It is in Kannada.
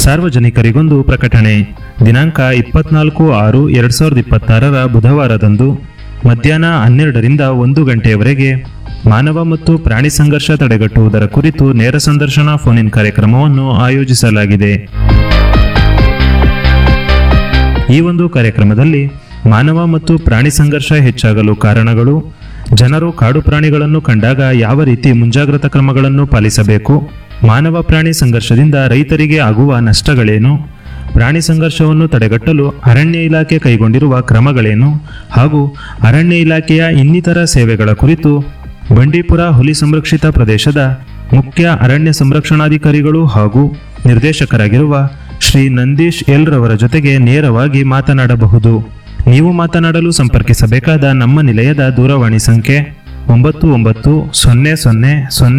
ಸಾರ್ವಜನಿಕರಿಗೊಂದು ಪ್ರಕಟಣೆ ದಿನಾಂಕ ಇಪ್ಪತ್ನಾಲ್ಕು ಆರು ಎರಡು ಸಾವಿರದ ಇಪ್ಪತ್ತಾರರ ಬುಧವಾರದಂದು ಮಧ್ಯಾಹ್ನ ಹನ್ನೆರಡರಿಂದ ಒಂದು ಗಂಟೆಯವರೆಗೆ ಮಾನವ ಮತ್ತು ಪ್ರಾಣಿ ಸಂಘರ್ಷ ತಡೆಗಟ್ಟುವುದರ ಕುರಿತು ನೇರ ಸಂದರ್ಶನ ಫೋನ್ ಇನ್ ಕಾರ್ಯಕ್ರಮವನ್ನು ಆಯೋಜಿಸಲಾಗಿದೆ ಈ ಒಂದು ಕಾರ್ಯಕ್ರಮದಲ್ಲಿ ಮಾನವ ಮತ್ತು ಪ್ರಾಣಿ ಸಂಘರ್ಷ ಹೆಚ್ಚಾಗಲು ಕಾರಣಗಳು ಜನರು ಕಾಡು ಪ್ರಾಣಿಗಳನ್ನು ಕಂಡಾಗ ಯಾವ ರೀತಿ ಮುಂಜಾಗ್ರತಾ ಕ್ರಮಗಳನ್ನು ಪಾಲಿಸಬೇಕು ಮಾನವ ಪ್ರಾಣಿ ಸಂಘರ್ಷದಿಂದ ರೈತರಿಗೆ ಆಗುವ ನಷ್ಟಗಳೇನು ಪ್ರಾಣಿ ಸಂಘರ್ಷವನ್ನು ತಡೆಗಟ್ಟಲು ಅರಣ್ಯ ಇಲಾಖೆ ಕೈಗೊಂಡಿರುವ ಕ್ರಮಗಳೇನು ಹಾಗೂ ಅರಣ್ಯ ಇಲಾಖೆಯ ಇನ್ನಿತರ ಸೇವೆಗಳ ಕುರಿತು ಬಂಡೀಪುರ ಹುಲಿ ಸಂರಕ್ಷಿತ ಪ್ರದೇಶದ ಮುಖ್ಯ ಅರಣ್ಯ ಸಂರಕ್ಷಣಾಧಿಕಾರಿಗಳು ಹಾಗೂ ನಿರ್ದೇಶಕರಾಗಿರುವ ಶ್ರೀ ನಂದೀಶ್ ಎಲ್ ರವರ ಜೊತೆಗೆ ನೇರವಾಗಿ ಮಾತನಾಡಬಹುದು ನೀವು ಮಾತನಾಡಲು ಸಂಪರ್ಕಿಸಬೇಕಾದ ನಮ್ಮ ನಿಲಯದ ದೂರವಾಣಿ ಸಂಖ್ಯೆ ಒಂಬತ್ತು ಒಂಬತ್ತು ಸೊನ್ನೆ ಸೊನ್ನೆ ಸೊನ್ನೆ